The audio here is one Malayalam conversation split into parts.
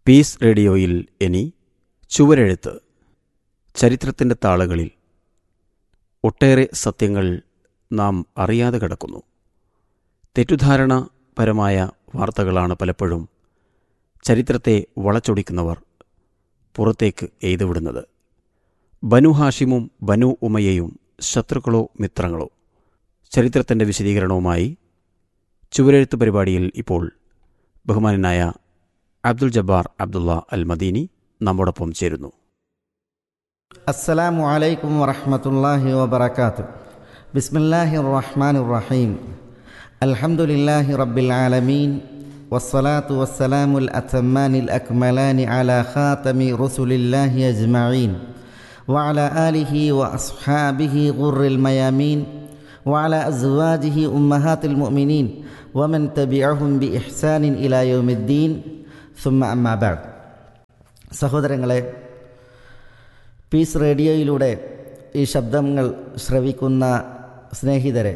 പീസ് റേഡിയോയിൽ ഇനി ചുവരെഴുത്ത് ചരിത്രത്തിൻ്റെ താളുകളിൽ ഒട്ടേറെ സത്യങ്ങൾ നാം അറിയാതെ കിടക്കുന്നു തെറ്റുധാരണപരമായ വാർത്തകളാണ് പലപ്പോഴും ചരിത്രത്തെ വളച്ചൊടിക്കുന്നവർ പുറത്തേക്ക് എയ്തുവിടുന്നത് ബനു ഹാഷിമും ബനു ഉമയയും ശത്രുക്കളോ മിത്രങ്ങളോ ചരിത്രത്തിൻ്റെ വിശദീകരണവുമായി ചുവരെഴുത്ത് പരിപാടിയിൽ ഇപ്പോൾ ബഹുമാനനായ അബ്ദുൽ ജബ്ബാർ അബ്ദുള്ള അൽ മദീനി നമ്മോടൊപ്പം ചേരുന്നു السلام عليكم ورحمة الله وبركاته بسم الله الرحمن الرحيم الحمد لله رب العالمين والصلاة والسلام الأتمان الأكملان على خاتم رسل الله أجمعين وعلى آله وأصحابه غر الميامين وعلى أزواجه أمهات المؤمنين ومن تبعهم بإحسان إلى يوم الدين ثم أما بعد സഹോദരങ്ങളെ പീസ് റേഡിയോയിലൂടെ ഈ ശബ്ദങ്ങൾ ശ്രവിക്കുന്ന സ്നേഹിതരെ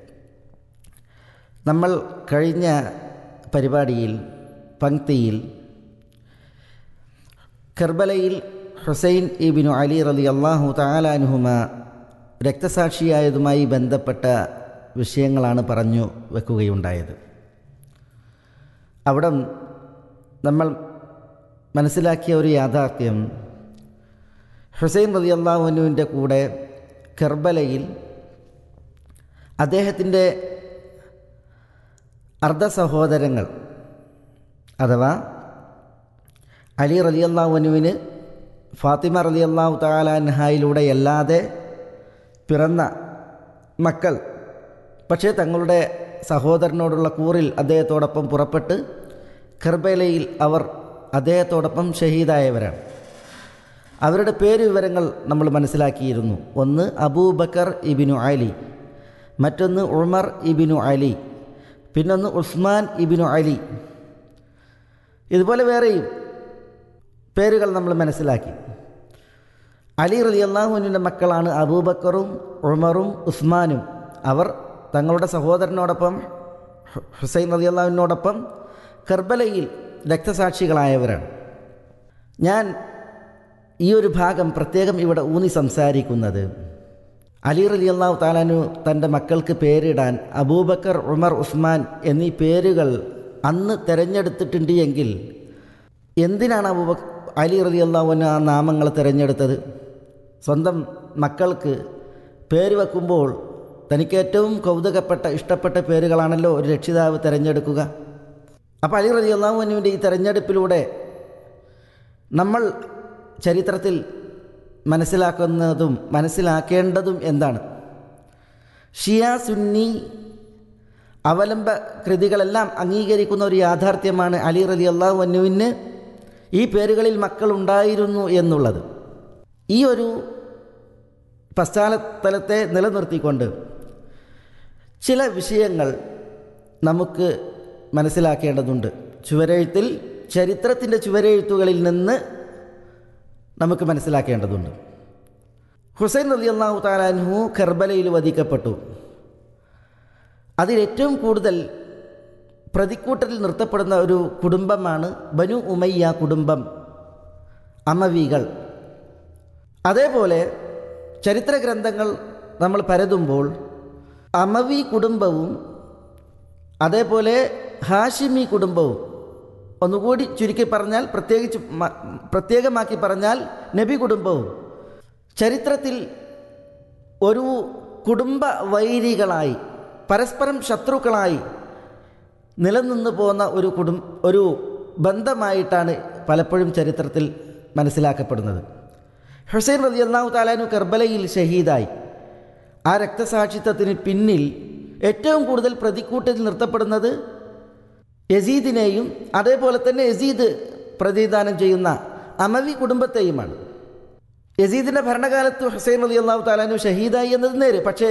നമ്മൾ കഴിഞ്ഞ പരിപാടിയിൽ പങ്ക്തിയിൽ കർബലയിൽ ഹുസൈൻ ഇബിനു അലി റലി അള്ളാഹു താലാനുഹുമ രക്തസാക്ഷിയായതുമായി ബന്ധപ്പെട്ട വിഷയങ്ങളാണ് പറഞ്ഞു വെക്കുകയുണ്ടായത് അവിടെ നമ്മൾ മനസ്സിലാക്കിയ ഒരു യാഥാർത്ഥ്യം ഹുസൈൻ റലി അള്ളാഹുനുവിൻ്റെ കൂടെ കർബലയിൽ അദ്ദേഹത്തിൻ്റെ അർദ്ധ സഹോദരങ്ങൾ അഥവാ അലി റലി അള്ളാഹുനുവിന് ഫാത്തിമ റലി അള്ളാഹു താലാൻഹായിലൂടെ അല്ലാതെ പിറന്ന മക്കൾ പക്ഷേ തങ്ങളുടെ സഹോദരനോടുള്ള കൂറിൽ അദ്ദേഹത്തോടൊപ്പം പുറപ്പെട്ട് കർബലയിൽ അവർ അദ്ദേഹത്തോടൊപ്പം ഷഹീദായവരാണ് അവരുടെ പേര് വിവരങ്ങൾ നമ്മൾ മനസ്സിലാക്കിയിരുന്നു ഒന്ന് അബൂബക്കർ ഇബിനു അലി മറ്റൊന്ന് ഉമർ ഇബിനു അലി പിന്നൊന്ന് ഉസ്മാൻ ഇബിനു അലി ഇതുപോലെ വേറെയും പേരുകൾ നമ്മൾ മനസ്സിലാക്കി അലി റലി അള്ളാഹുവിൻ്റെ മക്കളാണ് അബൂബക്കറും ഉമറും ഉസ്മാനും അവർ തങ്ങളുടെ സഹോദരനോടൊപ്പം ഹുസൈൻ റലി അള്ളാഹുവിനോടൊപ്പം കർബലയിൽ രക്തസാക്ഷികളായവരാണ് ഞാൻ ഈ ഒരു ഭാഗം പ്രത്യേകം ഇവിടെ ഊന്നി സംസാരിക്കുന്നത് അലി റലി അള്ളാഹു താലാനു തൻ്റെ മക്കൾക്ക് പേരിടാൻ അബൂബക്കർ ഉമർ ഉസ്മാൻ എന്നീ പേരുകൾ അന്ന് തിരഞ്ഞെടുത്തിട്ടുണ്ട് എങ്കിൽ എന്തിനാണ് അബൂബ അലി റലി അള്ളാഹുവിന് ആ നാമങ്ങൾ തിരഞ്ഞെടുത്തത് സ്വന്തം മക്കൾക്ക് പേര് വെക്കുമ്പോൾ തനിക്ക് ഏറ്റവും കൗതുകപ്പെട്ട ഇഷ്ടപ്പെട്ട പേരുകളാണല്ലോ ഒരു രക്ഷിതാവ് തിരഞ്ഞെടുക്കുക അപ്പോൾ അലി റലി അള്ളാഹുവിൻ്റെ ഈ തിരഞ്ഞെടുപ്പിലൂടെ നമ്മൾ ചരിത്രത്തിൽ മനസ്സിലാക്കുന്നതും മനസ്സിലാക്കേണ്ടതും എന്താണ് ഷിയ സുന്നി അവലംബ കൃതികളെല്ലാം അംഗീകരിക്കുന്ന ഒരു യാഥാർത്ഥ്യമാണ് അലി റലി അള്ളാഹു അന്നുവിന് ഈ പേരുകളിൽ മക്കൾ ഉണ്ടായിരുന്നു എന്നുള്ളത് ഈ ഒരു പശ്ചാത്തലത്തെ നിലനിർത്തിക്കൊണ്ട് ചില വിഷയങ്ങൾ നമുക്ക് മനസ്സിലാക്കേണ്ടതുണ്ട് ചുവരെഴുത്തിൽ ചരിത്രത്തിൻ്റെ ചുവരെഴുത്തുകളിൽ നിന്ന് നമുക്ക് മനസ്സിലാക്കേണ്ടതുണ്ട് ഹുസൈൻ അലി അള്ളാഹു താലാൻഹു കർബലയിൽ വധിക്കപ്പെട്ടു അതിലേറ്റവും കൂടുതൽ പ്രതിക്കൂട്ടത്തിൽ നിർത്തപ്പെടുന്ന ഒരു കുടുംബമാണ് ബനു ഉമയ്യ കുടുംബം അമവികൾ അതേപോലെ ചരിത്ര ഗ്രന്ഥങ്ങൾ നമ്മൾ പരതുമ്പോൾ അമവി കുടുംബവും അതേപോലെ ഹാഷിമി കുടുംബവും ഒന്നുകൂടി ചുരുക്കി പറഞ്ഞാൽ പ്രത്യേകിച്ച് പ്രത്യേകമാക്കി പറഞ്ഞാൽ നബി കുടുംബവും ചരിത്രത്തിൽ ഒരു കുടുംബ വൈരികളായി പരസ്പരം ശത്രുക്കളായി നിലനിന്ന് പോകുന്ന ഒരു കുടും ഒരു ബന്ധമായിട്ടാണ് പലപ്പോഴും ചരിത്രത്തിൽ മനസ്സിലാക്കപ്പെടുന്നത് ഹുസൈൻ റലി അള്ളാഹു താലാനു കർബലയിൽ ഷഹീദായി ആ രക്തസാക്ഷിത്വത്തിന് പിന്നിൽ ഏറ്റവും കൂടുതൽ പ്രതിക്കൂട്ടിൽ നിർത്തപ്പെടുന്നത് യസീദിനെയും അതേപോലെ തന്നെ യസീദ് പ്രതിദാനം ചെയ്യുന്ന അമവി കുടുംബത്തെയുമാണ് യസീദിൻ്റെ ഭരണകാലത്ത് ഹുസൈൻ അലി അള്ളാഹു താലാനു ഷഹീദായി എന്നത് നേര് പക്ഷേ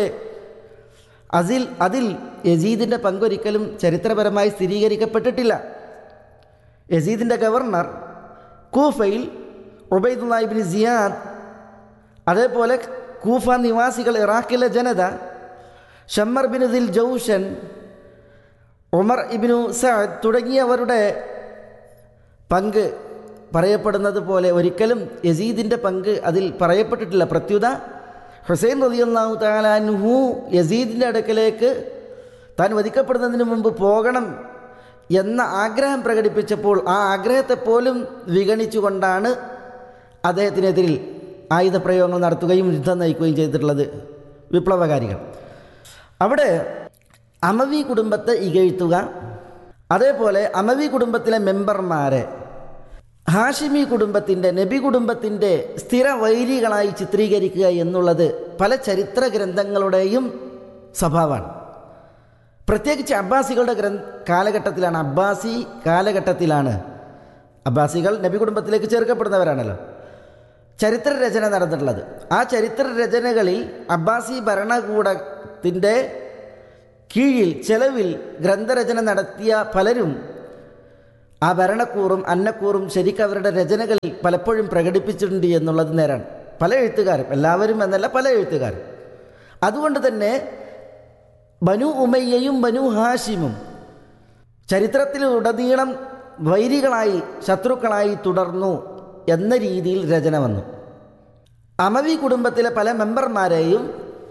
അതിൽ അതിൽ യസീദിൻ്റെ പങ്കൊരിക്കലും ചരിത്രപരമായി സ്ഥിരീകരിക്കപ്പെട്ടിട്ടില്ല യസീദിൻ്റെ ഗവർണർ കൂഫയിൽ ഉബൈദുല്ലാഹിബിൻ സിയാദ് അതേപോലെ കൂഫ നിവാസികൾ ഇറാഖിലെ ജനത Shimr bin Dhil Jawshan Umar ibn Saad തുടങ്ങിയവരുടെ പങ്ക് പറയപ്പെടുന്നത് പോലെ ഒരിക്കലും യസീദിൻ്റെ പങ്ക് അതിൽ പറയപ്പെട്ടിട്ടില്ല പ്രത്യുത ഹുസൈൻ റളിയല്ലാഹു താലാൻഹു യസീദിൻ്റെ അടുക്കലേക്ക് താൻ വധിക്കപ്പെടുന്നതിന് മുമ്പ് പോകണം എന്ന ആഗ്രഹം പ്രകടിപ്പിച്ചപ്പോൾ ആ ആഗ്രഹത്തെ പോലും വിഗണിച്ചുകൊണ്ടാണ് അദ്ദേഹത്തിനെതിരിൽ ആയുധപ്രയോഗങ്ങൾ നടത്തുകയും യുദ്ധം നയിക്കുകയും ചെയ്തിട്ടുള്ളത് വിപ്ലവകാരികൾ അവിടെ അമവി കുടുംബത്തെ ഇകഴ്ത്തുക അതേപോലെ അമവി കുടുംബത്തിലെ മെമ്പർമാരെ ഹാഷിമി കുടുംബത്തിൻ്റെ നബി കുടുംബത്തിൻ്റെ സ്ഥിര വൈരികളായി ചിത്രീകരിക്കുക എന്നുള്ളത് പല ചരിത്ര ഗ്രന്ഥങ്ങളുടെയും സ്വഭാവമാണ് പ്രത്യേകിച്ച് അബ്ബാസികളുടെ ഗ്രന്ഥ കാലഘട്ടത്തിലാണ് അബ്ബാസി കാലഘട്ടത്തിലാണ് അബ്ബാസികൾ നബി കുടുംബത്തിലേക്ക് ചേർക്കപ്പെടുന്നവരാണല്ലോ ചരിത്ര രചന നടന്നിട്ടുള്ളത് ആ ചരിത്ര രചനകളിൽ അബ്ബാസി ഭരണകൂടത്തിൻ്റെ കീഴിൽ ചെലവിൽ ഗ്രന്ഥരചന നടത്തിയ പലരും ആ ഭരണക്കൂറും അന്നക്കൂറും ശരിക്കും അവരുടെ രചനകളിൽ പലപ്പോഴും പ്രകടിപ്പിച്ചിട്ടുണ്ട് എന്നുള്ളത് നേരാണ് പല എഴുത്തുകാരും എല്ലാവരും എന്നല്ല പല എഴുത്തുകാരും അതുകൊണ്ട് തന്നെ ബനു ഉമയ്യയും ബനു ഹാഷിമും ചരിത്രത്തിലുടനീളം വൈരികളായി ശത്രുക്കളായി തുടർന്നു എന്ന രീതിയിൽ രചന വന്നു അമവി കുടുംബത്തിലെ പല മെമ്പർമാരെയും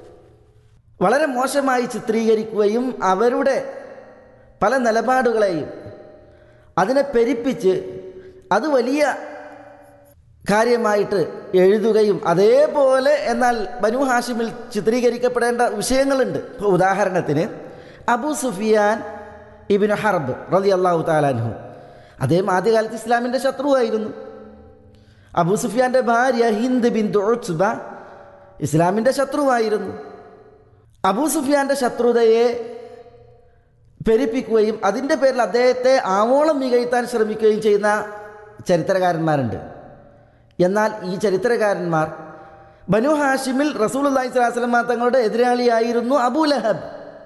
വളരെ മോശമായി ചിത്രീകരിക്കുകയും അവരുടെ പല നിലപാടുകളെയും അതിനെ പെരിപ്പിച്ച് അത് വലിയ കാര്യമായിട്ട് എഴുതുകയും അതേപോലെ എന്നാൽ ബനു ഹാഷിമിൽ ചിത്രീകരിക്കപ്പെടേണ്ട വിഷയങ്ങളുണ്ട് ഇപ്പോൾ ഉദാഹരണത്തിന് അബു സുഫിയാൻ ഇബിന് ഹർബ് റലി അള്ളാഹു താലാൻഹു അദ്ദേഹം ആദ്യകാലത്ത് ഇസ്ലാമിൻ്റെ ശത്രുവായിരുന്നു അബു സുഫിയാൻ്റെ ഭാര്യ ഹിന്ദ് ബിൻ ദുബ ഇസ്ലാമിൻ്റെ ശത്രുവായിരുന്നു അബൂ സുഫിയാൻ്റെ ശത്രുതയെ പെരുപ്പിക്കുകയും അതിൻ്റെ പേരിൽ അദ്ദേഹത്തെ ആവോളം മികഴ്ത്താൻ ശ്രമിക്കുകയും ചെയ്യുന്ന ചരിത്രകാരന്മാരുണ്ട് എന്നാൽ ഈ ചരിത്രകാരന്മാർ ബനു ഹാഷിമിൽ റസൂൽ അള്ളഹി സ്വലാസ്ലം തങ്ങളുടെ എതിരാളിയായിരുന്നു അബൂ ലഹബ്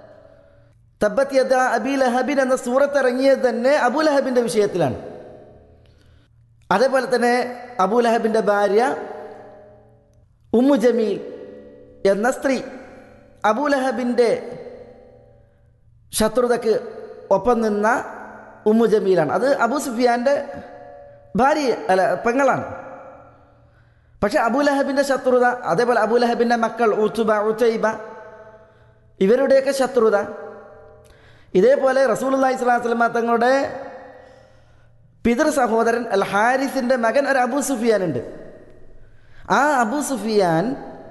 തബത്ത് യദ അബി ലഹബിൻ എന്ന സൂറത്ത് ഇറങ്ങിയത് തന്നെ അബൂ ലഹബിൻ്റെ വിഷയത്തിലാണ് അതേപോലെ തന്നെ അബൂ ലഹബിൻ്റെ ഭാര്യ ഉമ്മു ജമീൽ എന്ന സ്ത്രീ അബൂലഹബിൻ്റെ ശത്രുതയ്ക്ക് ഒപ്പം നിന്ന ഉമ്മു ജമീലാണ് അത് അബൂ സുഫിയാൻ്റെ ഭാര്യ അല്ല പെങ്ങളാണ് പക്ഷെ അബൂലഹബിൻ്റെ ശത്രുത അതേപോലെ അബൂലഹബിൻ്റെ മക്കൾ ഉത്തുബ ഉച്ചൈബ ഇവരുടെയൊക്കെ ശത്രുത ഇതേപോലെ റസൂൽ അള്ളഹി സ്വലാസ്ലമ തങ്ങളുടെ പിതൃ സഹോദരൻ അൽ ഹാരിസിൻ്റെ മകൻ ഒരു അബൂ സുഫിയാൻ ഉണ്ട് ആ അബൂ സുഫിയാൻ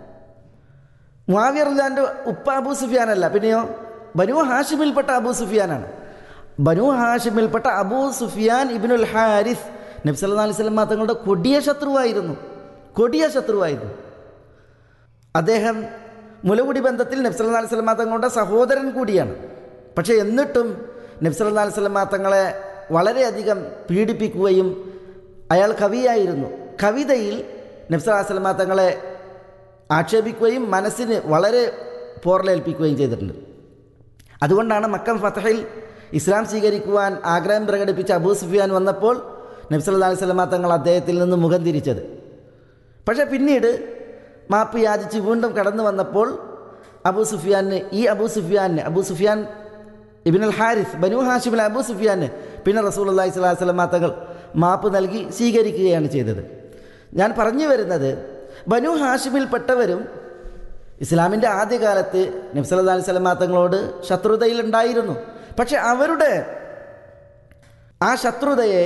മുവാവിയർലാൻ്റെ ഉപ്പ അബൂ സുഫിയാനല്ല പിന്നെയോ ബനു ഹാഷിമിൽപ്പെട്ട അബൂ സുഫിയാനാണ് ബനു ഹാഷിമിൽപ്പെട്ട അബൂ സുഫിയാൻ ഇബിനുൽ ഹാരിസ് നബ്സല്ലാ അലൈഹി സ്വലം തങ്ങളുടെ കൊടിയ ശത്രുവായിരുന്നു കൊടിയ ശത്രുവായിരുന്നു അദ്ദേഹം മുലകുടി ബന്ധത്തിൽ നബ്സല്ലാ അലൈഹി സ്വലം തങ്ങളുടെ സഹോദരൻ കൂടിയാണ് പക്ഷേ എന്നിട്ടും നബ്സല്ലാ അലൈഹി സ്വലം തങ്ങളെ വളരെയധികം പീഡിപ്പിക്കുകയും അയാൾ കവിയായിരുന്നു കവിതയിൽ നബ്സല്ലാ സ്വലമ തങ്ങളെ ആക്ഷേപിക്കുകയും മനസ്സിന് വളരെ പോർലേൽപ്പിക്കുകയും ചെയ്തിട്ടുണ്ട് അതുകൊണ്ടാണ് മക്കം ഫത്തഹിൽ ഇസ്ലാം സ്വീകരിക്കുവാൻ ആഗ്രഹം പ്രകടിപ്പിച്ച അബൂ സുഫിയാൻ വന്നപ്പോൾ നബ്സല്ലാ അലൈഹി സ്വലമ തങ്ങൾ അദ്ദേഹത്തിൽ നിന്ന് മുഖം തിരിച്ചത് പക്ഷേ പിന്നീട് മാപ്പ് യാചിച്ച് വീണ്ടും കടന്നു വന്നപ്പോൾ അബൂ സുഫിയാന് ഈ അബൂ സുഫിയാന് അബൂ സുഫിയാൻ ഇബിൻ അൽ ഹാരിസ് ബനു ഹാഷിമിലെ അബൂ സുഫിയാന് പിന്നെ റസൂൽ അള്ളഹി സ്വലാഹു സ്വലമ തങ്ങൾ മാപ്പ് നൽകി സ്വീകരിക്കുകയാണ് ചെയ്തത് ഞാൻ പറഞ്ഞു വരുന്നത് ബനു ഹാഷിമിൽപ്പെട്ടവരും ഇസ്ലാമിൻ്റെ ആദ്യകാലത്ത് നബ്സല്ലാ അലൈഹി സ്വലമാ തങ്ങളോട് ശത്രുതയിലുണ്ടായിരുന്നു പക്ഷെ അവരുടെ ആ ശത്രുതയെ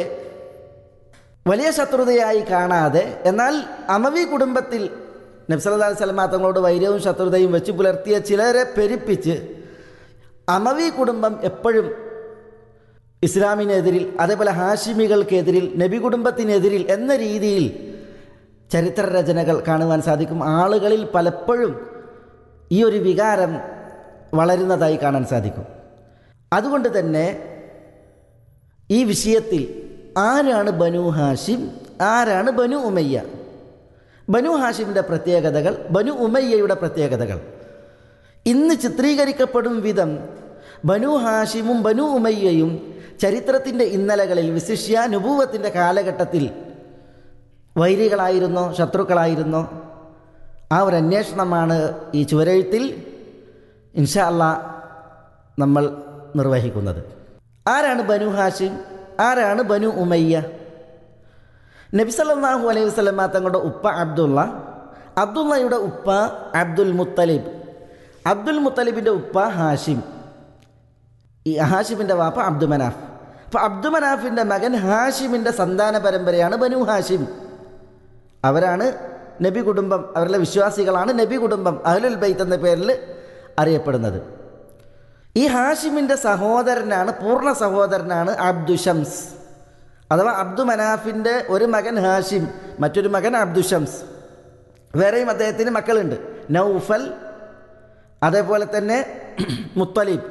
വലിയ ശത്രുതയായി കാണാതെ എന്നാൽ അമവി കുടുംബത്തിൽ നബ്സല്ലാ അലൈഹി സ്വലമാ തങ്ങളോട് വൈര്യവും ശത്രുതയും വെച്ച് പുലർത്തിയ ചിലരെ പെരുപ്പിച്ച് അമവി കുടുംബം എപ്പോഴും ഇസ്ലാമിനെതിരിൽ അതേപോലെ ഹാഷിമികൾക്കെതിരിൽ നബി കുടുംബത്തിനെതിരിൽ എന്ന രീതിയിൽ ചരിത്ര രചനകൾ കാണുവാൻ സാധിക്കും ആളുകളിൽ പലപ്പോഴും ഈ ഒരു വികാരം വളരുന്നതായി കാണാൻ സാധിക്കും അതുകൊണ്ട് തന്നെ ഈ വിഷയത്തിൽ ആരാണ് ബനു ഹാഷിം ആരാണ് ബനു ഉമയ്യ ബനു ഹാഷിമിൻ്റെ പ്രത്യേകതകൾ ബനു ഉമയ്യയുടെ പ്രത്യേകതകൾ ഇന്ന് ചിത്രീകരിക്കപ്പെടും വിധം ബനു ഹാഷിമും ബനു ഉമയ്യയും ചരിത്രത്തിൻ്റെ ഇന്നലകളിൽ വിശിഷ്യ നുപൂവത്തിൻ്റെ കാലഘട്ടത്തിൽ വൈരികളായിരുന്നോ ശത്രുക്കളായിരുന്നോ ആ ഒരു അന്വേഷണമാണ് ഈ ചുവരെഴുത്തിൽ ഇൻഷാ അല്ലാ നമ്മൾ നിർവഹിക്കുന്നത് ആരാണ് ബനു ഹാഷിം ആരാണ് ബനു ഉമയ്യ നബി സല്ലല്ലാഹു അലൈഹി വസല്ലമ തങ്ങളുടെ ഉപ്പ അബ്ദുള്ള അബ്ദുള്ളയുടെ ഉപ്പ അബ്ദുൽ മുത്തലിബ് അബ്ദുൽ മുത്തലിബിൻ്റെ ഉപ്പ ഹാഷിം ഈ ഹാഷിമിൻ്റെ വാപ്പ അബ്ദു മനാഫ് അപ്പോൾ അബ്ദു മനാഫിൻ്റെ മകൻ ഹാഷിമിൻ്റെ സന്താന പരമ്പരയാണ് ബനു ഹാഷിം അവരാണ് നബി കുടുംബം അവരിലെ വിശ്വാസികളാണ് നബി കുടുംബം അഹ്ലുൽ ബൈത്ത് എന്ന പേരിൽ അറിയപ്പെടുന്നത് ഈ ഹാഷിമിൻ്റെ സഹോദരനാണ് പൂർണ്ണ സഹോദരനാണ് അബ്ദു ഷംസ് അഥവാ അബ്ദു മനാഫിൻ്റെ ഒരു മകൻ ഹാഷിം മറ്റൊരു മകൻ അബ്ദു ഷംസ് വേറെയും അദ്ദേഹത്തിന് മക്കളുണ്ട് നൗഫൽ അതേപോലെ തന്നെ മുത്തലീബ്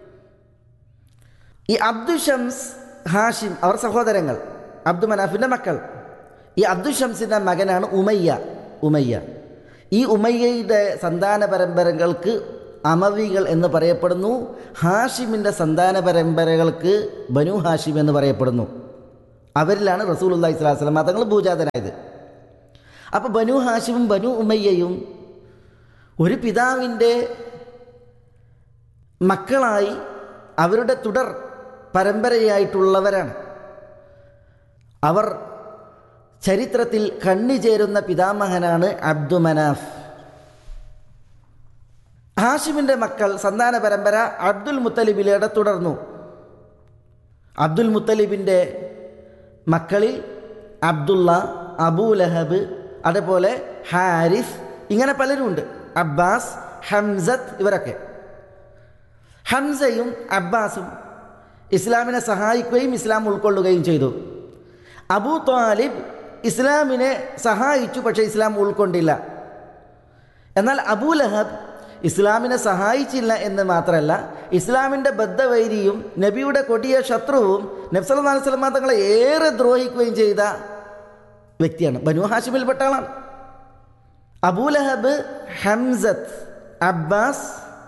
ഈ അബ്ദു ഷംസ് ഹാഷിം അവർ സഹോദരങ്ങൾ അബ്ദു മനാഫിൻ്റെ മക്കൾ ഈ അബ്ദു ഷംസിൻ്റെ മകനാണ് ഉമയ്യ ഉമയ്യ ഈ ഉമയ്യയുടെ സന്താന പരമ്പരകൾക്ക് അമവികൾ എന്ന് പറയപ്പെടുന്നു ഹാഷിമിൻ്റെ സന്താന പരമ്പരകൾക്ക് ബനു ഹാഷിം എന്ന് പറയപ്പെടുന്നു അവരിലാണ് റസൂൽ അള്ളഹി സ്വലാസ്ലം തങ്ങൾ ഭൂജാതനായത് അപ്പോൾ ബനു ഹാഷിമും ബനു ഉമയ്യയും ഒരു പിതാവിൻ്റെ മക്കളായി അവരുടെ തുടർ പരമ്പരയായിട്ടുള്ളവരാണ് അവർ ചരിത്രത്തിൽ കണ്ണിചേരുന്ന പിതാമഹനാണ് അബ്ദു മനാഫ് ഹാഷിമിൻ്റെ മക്കൾ സന്താന പരമ്പര അബ്ദുൽ മുത്തലിബിലൂടെ തുടർന്നു അബ്ദുൽ മുത്തലിബിൻ്റെ മക്കളിൽ അബ്ദുള്ള അബൂ ലഹബ് അതേപോലെ ഹാരിസ് ഇങ്ങനെ പലരുമുണ്ട് അബ്ബാസ് ഹംസത്ത് ഇവരൊക്കെ ഹംസയും അബ്ബാസും ഇസ്ലാമിനെ സഹായിക്കുകയും ഇസ്ലാം ഉൾക്കൊള്ളുകയും ചെയ്തു അബൂ താലിബ് ഇസ്ലാമിനെ സഹായിച്ചു പക്ഷേ ഇസ്ലാം ഉൾക്കൊണ്ടില്ല എന്നാൽ അബൂ ലഹബ് ഇസ്ലാമിനെ സഹായിച്ചില്ല എന്ന് മാത്രമല്ല ഇസ്ലാമിൻ്റെ ബദ്ധവൈരിയും നബിയുടെ കൊടിയ ശത്രുവും നബ്സല അലിസ്ലാം തങ്ങളെ ഏറെ ദ്രോഹിക്കുകയും ചെയ്ത വ്യക്തിയാണ് ബനു ഹാഷിമിൽപ്പെട്ട ആളാണ് അബൂലഹബ് ഹംസത്ത് അബ്ബാസ്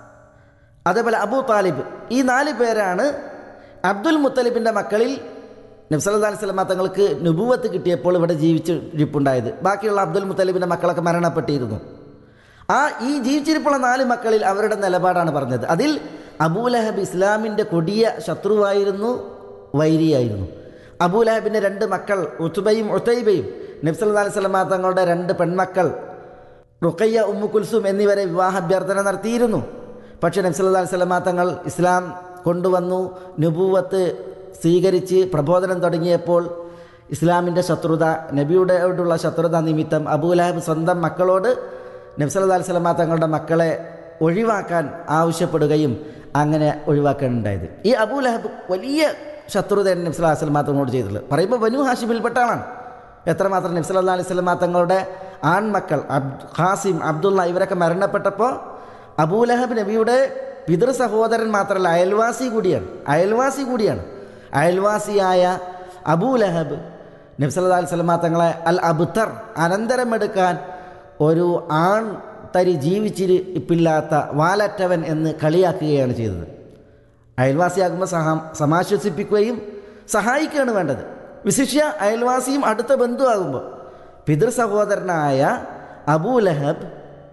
അതേപോലെ അബൂ താലിബ് ഈ നാല് പേരാണ് അബ്ദുൽ മുത്തലിബിൻ്റെ മക്കളിൽ നബ്സല്ലാ അലൈഹി സ്വലമ തങ്ങൾക്ക് നുബുവത്ത് കിട്ടിയപ്പോൾ ഇവിടെ ജീവിച്ചിരിപ്പുണ്ടായത് ബാക്കിയുള്ള അബ്ദുൽ മുത്തലിബിൻ്റെ മക്കളൊക്കെ മരണപ്പെട്ടിരുന്നു ആ ഈ ജീവിച്ചിരിപ്പുള്ള നാല് മക്കളിൽ അവരുടെ നിലപാടാണ് പറഞ്ഞത് അതിൽ അബൂലഹബ് ഇസ്ലാമിൻ്റെ കൊടിയ ശത്രുവായിരുന്നു വൈരിയായിരുന്നു അബൂലഹബിൻ്റെ രണ്ട് മക്കൾ ഉത്തുബയും ഉത്തൈബയും നബ്സല്ലാ അലൈഹി സ്വലമ തങ്ങളുടെ രണ്ട് പെൺമക്കൾ റുഖയ്യ ഉമ്മു കുൽസും എന്നിവരെ വിവാഹാഭ്യർത്ഥന നടത്തിയിരുന്നു പക്ഷേ നബ്സല്ലാ അലൈഹി സ്വലമ തങ്ങൾ ഇസ്ലാം കൊണ്ടുവന്നു നുബൂവത്ത് സ്വീകരിച്ച് പ്രബോധനം തുടങ്ങിയപ്പോൾ ഇസ്ലാമിൻ്റെ ശത്രുത നബിയോടുള്ള ശത്രുത നിമിത്തം അബൂലഹബ് സ്വന്തം മക്കളോട് നബ്സല്ലാ അലൈഹി സ്വലമ തങ്ങളുടെ മക്കളെ ഒഴിവാക്കാൻ ആവശ്യപ്പെടുകയും അങ്ങനെ ഒഴിവാക്കാനുണ്ടായത് ഈ അബൂലഹബ് വലിയ ശത്രുതയാണ് നബ്സല്ലാ അലൈഹി സ്വലമ തങ്ങളോട് ചെയ്തിട്ടുള്ളത് പറയുമ്പോൾ ബനു ഹാഷിമിൽപ്പെട്ട ആളാണ് എത്രമാത്രം നബ്സല്ലാ അലൈഹി സ്വലമ തങ്ങളുടെ ആൺമക്കൾ അബ് ഖാസിം അബ്ദുള്ള ഇവരൊക്കെ മരണപ്പെട്ടപ്പോൾ അബൂലഹബ് നബിയുടെ പിതൃ സഹോദരൻ മാത്രമല്ല അയൽവാസി കൂടിയാണ് അയൽവാസി കൂടിയാണ് അയൽവാസിയായ അബൂലഹബ് നബ്സല്ലാ അലൈഹി സ്വലമ തങ്ങളെ അൽ അബുത്തർ അനന്തരമെടുക്കാൻ ഒരു ആൺ തരി ജീവിച്ചിരിപ്പില്ലാത്ത വാലറ്റവൻ എന്ന് കളിയാക്കുകയാണ് ചെയ്തത് അയൽവാസിയാകുമ്പോൾ സഹ സമാശ്വസിപ്പിക്കുകയും സഹായിക്കുകയാണ് വേണ്ടത് വിശിഷ്യ അയൽവാസിയും അടുത്ത ബന്ധുവാകുമ്പോൾ പിതൃ സഹോദരനായ അബൂലഹബ്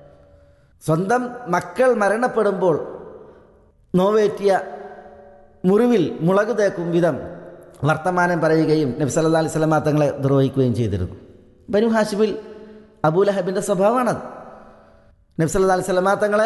സ്വന്തം മക്കൾ മരണപ്പെടുമ്പോൾ നോവേറ്റിയ മുറിവിൽ മുളക് തേക്കും വിധം വർത്തമാനം പറയുകയും നബി സല്ലാ അലൈഹി സ്വലമ തങ്ങളെ ദ്രോഹിക്കുകയും ചെയ്തിരുന്നു ബനു ഹാഷിബിൽ അബൂലഹബിൻ്റെ സ്വഭാവമാണത് നബി സല്ലാ അലൈഹി സ്വലമ തങ്ങളെ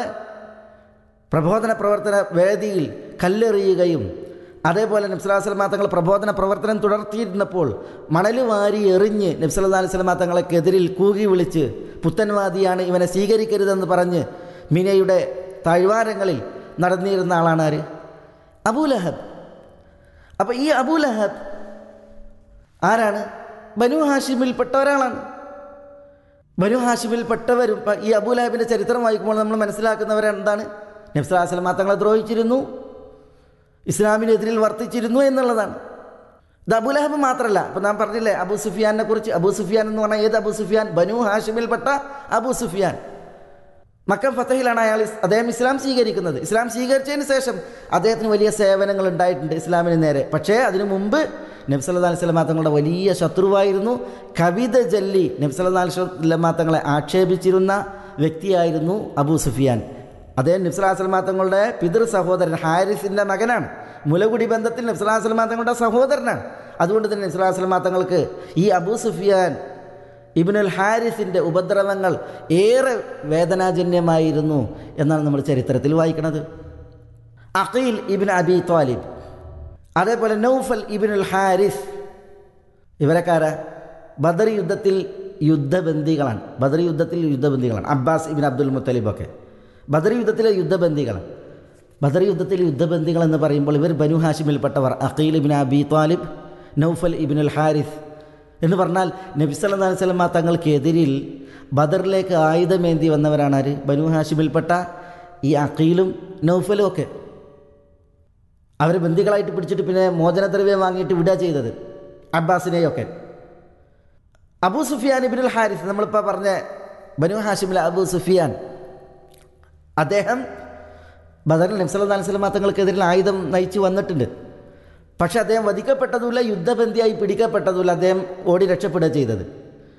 പ്രബോധന പ്രവർത്തന വേദിയിൽ കല്ലെറിയുകയും അതേപോലെ നബ്സലാ സ്വലമാ തങ്ങൾ പ്രബോധന പ്രവർത്തനം തുടർത്തിയിരുന്നപ്പോൾ മണൽ വാരി എറിഞ്ഞ് നബ്സല്ലാ അലൈഹി സ്വലമാ തങ്ങളെക്കെതിരിൽ കൂകി വിളിച്ച് പുത്തൻവാദിയാണ് ഇവനെ സ്വീകരിക്കരുതെന്ന് പറഞ്ഞ് മിനയുടെ താഴ്വാരങ്ങളിൽ നടന്നിരുന്ന ആളാണ് ആര് അബൂലഹബ് അപ്പോൾ ഈ അബൂലഹബ് ആരാണ് ബനു ഹാഷിമിൽപ്പെട്ട ഒരാളാണ് ബനു ഹാഷിമിൽപ്പെട്ടവരും ഈ അബൂലഹബിൻ്റെ ചരിത്രം വായിക്കുമ്പോൾ നമ്മൾ മനസ്സിലാക്കുന്നവരെന്താണ് നബ്സലാ സ്വലമാ തങ്ങളെ ദ്രോഹിച്ചിരുന്നു ഇസ്ലാമിനെതിരിൽ വർത്തിച്ചിരുന്നു എന്നുള്ളതാണ് ഇത് അബുലഹബ് മാത്രമല്ല ഇപ്പം നാം പറഞ്ഞില്ലേ അബു സുഫിയാനെ കുറിച്ച് അബു സുഫിയാൻ എന്ന് പറഞ്ഞാൽ ഏത് അബു സുഫിയാൻ ബനു ഹാഷിമിൽപ്പെട്ട അബു സുഫിയാൻ മക്കം ഫത്തഹിലാണ് അയാൾ അദ്ദേഹം ഇസ്ലാം സ്വീകരിക്കുന്നത് ഇസ്ലാം സ്വീകരിച്ചതിന് ശേഷം അദ്ദേഹത്തിന് വലിയ സേവനങ്ങൾ ഉണ്ടായിട്ടുണ്ട് ഇസ്ലാമിന് നേരെ പക്ഷേ അതിനു മുമ്പ് നബ്സല്ലാ അലൈഹി സ്വലമാ തങ്ങളുടെ വലിയ ശത്രുവായിരുന്നു കവിത ജല്ലി നബ്സല്ലാ അലൈഹി സ്വലമാ തങ്ങളെ ആക്ഷേപിച്ചിരുന്ന വ്യക്തിയായിരുന്നു അബൂ സുഫിയാൻ അദ്ദേഹം നബ്സലാ സ്വലമാ തങ്ങളുടെ പിതൃ സഹോദരൻ ഹാരിസിൻ്റെ മകനാണ് മുലകുടി ബന്ധത്തിൽ നബ്സലാസ്ലമാ തങ്ങളുടെ സഹോദരനാണ് അതുകൊണ്ട് തന്നെ നബ്സലാസ്ലമാ തങ്ങൾക്ക് ഈ അബൂ സുഫിയാൻ ഇബിനുൽ ഹാരിസിൻ്റെ ഉപദ്രവങ്ങൾ ഏറെ വേദനാജന്യമായിരുന്നു എന്നാണ് നമ്മൾ ചരിത്രത്തിൽ വായിക്കുന്നത് അഖീൽ ഇബിൻ അബി ത്വാലിബ് അതേപോലെ നൗഫൽ ഇബിനുൽ ഹാരിസ് ഇവരക്കാര ബദർ യുദ്ധത്തിൽ യുദ്ധബന്ദികളാണ് ബദർ യുദ്ധത്തിൽ യുദ്ധബന്ദികളാണ് അബ്ബാസ് ഇബിൻ അബ്ദുൽ മുത്തലിബൊക്കെ ബദർ യുദ്ധത്തിലെ യുദ്ധബന്ദികളാണ് ബദർ യുദ്ധത്തിൽ യുദ്ധബന്ദികൾ എന്ന് പറയുമ്പോൾ ഇവർ ബനു ഹാഷിമിൽപ്പെട്ടവർ അഖീൽ ഇബിൻ അബി ത്വാലിബ് നൗഫൽ ഇബിനുൽ ഹാരിസ് എന്ന് പറഞ്ഞാൽ നബി സല്ലല്ലാഹു അലൈഹി വസല്ലമ തങ്ങൾക്കെതിരിൽ ബദറിലേക്ക് ആയുധമേന്തി വന്നവരാണ് ആര് ബനു ഹാഷിമിൽപ്പെട്ട ഈ അഖീലും നൗഫലും ഒക്കെ അവർ ബന്ദികളായിട്ട് പിടിച്ചിട്ട് പിന്നെ മോചനദ്രവ്യം വാങ്ങിയിട്ട് വിടുക ചെയ്തത് അബ്ബാസിനെയൊക്കെ അബൂ സുഫിയാൻ ഇബിനുൽ ഹാരിസ് നമ്മളിപ്പോൾ പറഞ്ഞ ബനു ഹാഷിമിലെ അബൂ സുഫിയാൻ അദ്ദേഹം ബദറിൽ നബ്സല്ലാ അലൈഹി സ്വലമ തങ്ങൾക്കെതിരിൽ ആയുധം നയിച്ചു വന്നിട്ടുണ്ട് പക്ഷെ അദ്ദേഹം വധിക്കപ്പെട്ടതുമില്ല യുദ്ധബന്ധിയായി പിടിക്കപ്പെട്ടതുമില്ല അദ്ദേഹം ഓടി രക്ഷപ്പെടുക ചെയ്തത്